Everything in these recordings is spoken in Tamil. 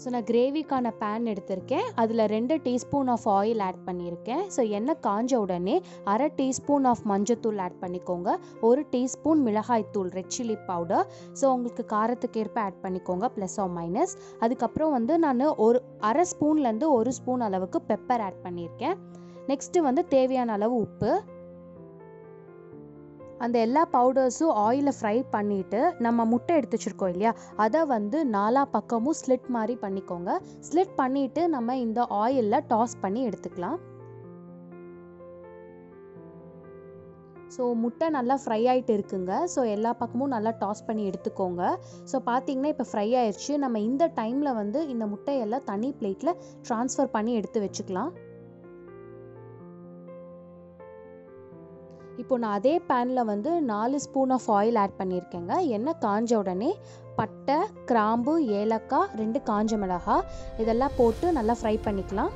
ஸோ நான் கிரேவிக்கான பேன் எடுத்திருக்கேன் அதில் ரெண்டு டீஸ்பூன் ஆஃப் ஆயில் ஆட் பண்ணியிருக்கேன் ஸோ எண்ணெய் காஞ்ச உடனே அரை டீஸ்பூன் ஆஃப் மஞ்சத்தூள் ஆட் பண்ணிக்கோங்க ஒரு டீஸ்பூன் மிளகாய்த்தூள் ரெட் சில்லி பவுடர் ஸோ உங்களுக்கு காரத்துக்கு ஏற்ப ஆட் பண்ணிக்கோங்க ப்ளஸ் ஆர் மைனஸ் அதுக்கப்புறம் வந்து நான் ஒரு அரை ஸ்பூன்லேருந்து ஒரு ஸ்பூன் அளவுக்கு பெப்பர் ஆட் பண்ணியிருக்கேன் நெக்ஸ்ட்டு வந்து தேவையான அளவு உப்பு அந்த எல்லா பவுடர்ஸும் ஆயிலில் ஃப்ரை பண்ணிவிட்டு நம்ம முட்டை எடுத்து வச்சுருக்கோம் இல்லையா அதை வந்து நாலா பக்கமும் ஸ்லிட் மாதிரி பண்ணிக்கோங்க ஸ்லிட் பண்ணிவிட்டு நம்ம இந்த ஆயிலில் டாஸ் பண்ணி எடுத்துக்கலாம் ஸோ முட்டை நல்லா ஃப்ரை ஆகிட்டு இருக்குங்க ஸோ எல்லா பக்கமும் நல்லா டாஸ் பண்ணி எடுத்துக்கோங்க ஸோ பார்த்தீங்கன்னா இப்போ ஃப்ரை ஆயிடுச்சு நம்ம இந்த டைமில் வந்து இந்த முட்டையெல்லாம் தனி பிளேட்டில் ட்ரான்ஸ்ஃபர் பண்ணி எடுத்து வச்சுக்கலாம் இப்போ நான் அதே பேனில் வந்து நாலு ஸ்பூன் ஆஃப் ஆயில் ஆட் பண்ணியிருக்கேங்க எண்ணெய் காஞ்ச உடனே பட்டை கிராம்பு ஏலக்காய் ரெண்டு காஞ்ச மிளகாய் இதெல்லாம் போட்டு நல்லா ஃப்ரை பண்ணிக்கலாம்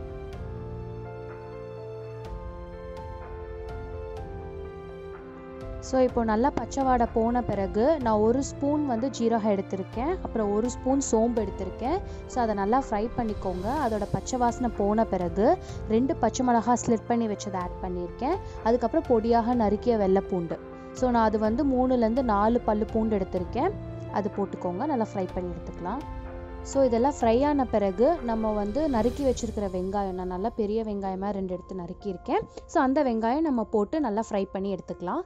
ஸோ இப்போ நல்லா பச்சை வாடை போன பிறகு நான் ஒரு ஸ்பூன் வந்து ஜீரகம் எடுத்திருக்கேன் அப்புறம் ஒரு ஸ்பூன் சோம்பு எடுத்திருக்கேன் ஸோ அதை நல்லா ஃப்ரை பண்ணிக்கோங்க அதோட பச்சை வாசனை போன பிறகு ரெண்டு பச்சை மிளகாய் ஸ்லிட் பண்ணி வச்சதை ஆட் பண்ணியிருக்கேன் அதுக்கப்புறம் பொடியாக நறுக்கிய வெள்ளைப்பூண்டு ஸோ நான் அது வந்து மூணுலேருந்து நாலு பல்லு பூண்டு எடுத்திருக்கேன் அது போட்டுக்கோங்க நல்லா ஃப்ரை பண்ணி எடுத்துக்கலாம் ஸோ இதெல்லாம் ஃப்ரை ஆன பிறகு நம்ம வந்து நறுக்கி வச்சுருக்கிற வெங்காயம் நான் நல்லா பெரிய வெங்காயமாக ரெண்டு எடுத்து நறுக்கியிருக்கேன் ஸோ அந்த வெங்காயம் நம்ம போட்டு நல்லா ஃப்ரை பண்ணி எடுத்துக்கலாம்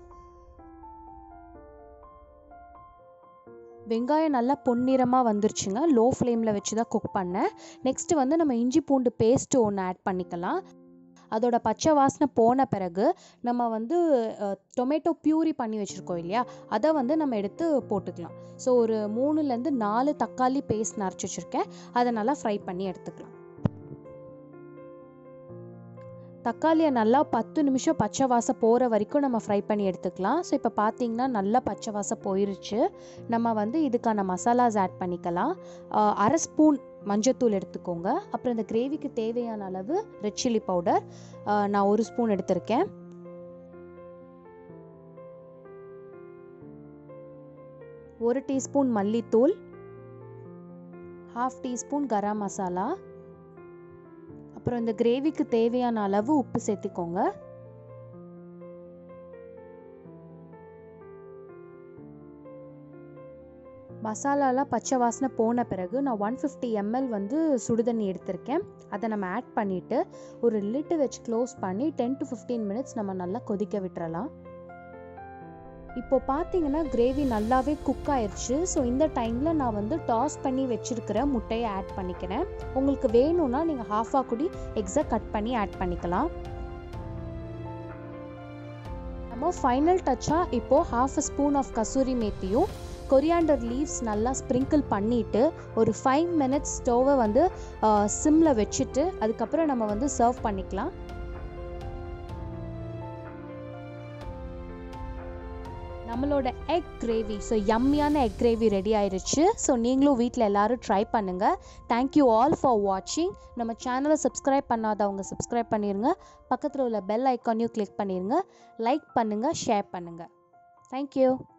வெங்காயம் நல்லா பொன்னிறமாக வந்துருச்சுங்க லோ ஃப்ளேமில் வச்சு தான் குக் பண்ணேன் நெக்ஸ்ட்டு வந்து நம்ம இஞ்சி பூண்டு பேஸ்ட்டு ஒன்று ஆட் பண்ணிக்கலாம் அதோட பச்சை வாசனை போன பிறகு நம்ம வந்து டொமேட்டோ பியூரி பண்ணி வச்சுருக்கோம் இல்லையா அதை வந்து நம்ம எடுத்து போட்டுக்கலாம் ஸோ ஒரு மூணுலேருந்து நாலு தக்காளி பேஸ்ட் நரைச்சி வச்சுருக்கேன் அதை நல்லா ஃப்ரை பண்ணி எடுத்துக்கலாம் தக்காளியை நல்லா பத்து நிமிஷம் பச்சை வாசம் போகிற வரைக்கும் நம்ம ஃப்ரை பண்ணி எடுத்துக்கலாம் ஸோ இப்போ பார்த்தீங்கன்னா நல்லா பச்சை வாசம் போயிருச்சு நம்ம வந்து இதுக்கான மசாலாஸ் ஆட் பண்ணிக்கலாம் அரை ஸ்பூன் மஞ்சத்தூள் எடுத்துக்கோங்க அப்புறம் இந்த கிரேவிக்கு தேவையான அளவு ரெட் சில்லி பவுடர் நான் ஒரு ஸ்பூன் எடுத்திருக்கேன் ஒரு டீஸ்பூன் மல்லித்தூள் ஹாஃப் டீஸ்பூன் கரம் மசாலா அப்புறம் இந்த கிரேவிக்கு தேவையான அளவு உப்பு சேர்த்துக்கோங்க மசாலாலாம் பச்சை வாசனை போன பிறகு நான் ஒன் ஃபிஃப்டி எம்எல் வந்து சுடுதண்ணி எடுத்திருக்கேன் அதை நம்ம ஆட் பண்ணிவிட்டு ஒரு லிட்டு வச்சு க்ளோஸ் பண்ணி டென் டு ஃபிஃப்டீன் மினிட்ஸ் நம்ம நல்லா கொதிக்க விட்டுறலாம் இப்போ பார்த்தீங்கன்னா கிரேவி நல்லாவே குக் ஆயிடுச்சு ஸோ இந்த டைமில் நான் வந்து டாஸ் பண்ணி வச்சுருக்கிற முட்டையை ஆட் பண்ணிக்கிறேன் உங்களுக்கு வேணும்னா நீங்கள் ஹாஃபாக கூடி எக்ஸை கட் பண்ணி ஆட் பண்ணிக்கலாம் நம்ம ஃபைனல் டச்சாக இப்போது half a spoon of kasuri மேத்தியும் கொரியாண்டர் லீவ்ஸ் நல்லா ஸ்ப்ரிங்கிள் பண்ணிவிட்டு ஒரு ஃபைவ் மினிட்ஸ் ஸ்டோவை வந்து சிம்மில் வச்சுட்டு அதுக்கப்புறம் நம்ம வந்து சர்வ் பண்ணிக்கலாம் நம்மளோட எக் கிரேவி ஸோ யம்மியான எக் கிரேவி ரெடி ஆயிருச்சு ஸோ நீங்களும் வீட்டில் எல்லோரும் ட்ரை பண்ணுங்கள் தேங்க்யூ ஆல் ஃபார் வாட்சிங் நம்ம சேனலை சப்ஸ்கிரைப் பண்ணாதவங்க சப்ஸ்கிரைப் பண்ணிடுங்க பக்கத்தில் உள்ள பெல் ஐக்கானையும் கிளிக் பண்ணிடுங்க லைக் பண்ணுங்கள் ஷேர் பண்ணுங்கள் தேங்க்யூ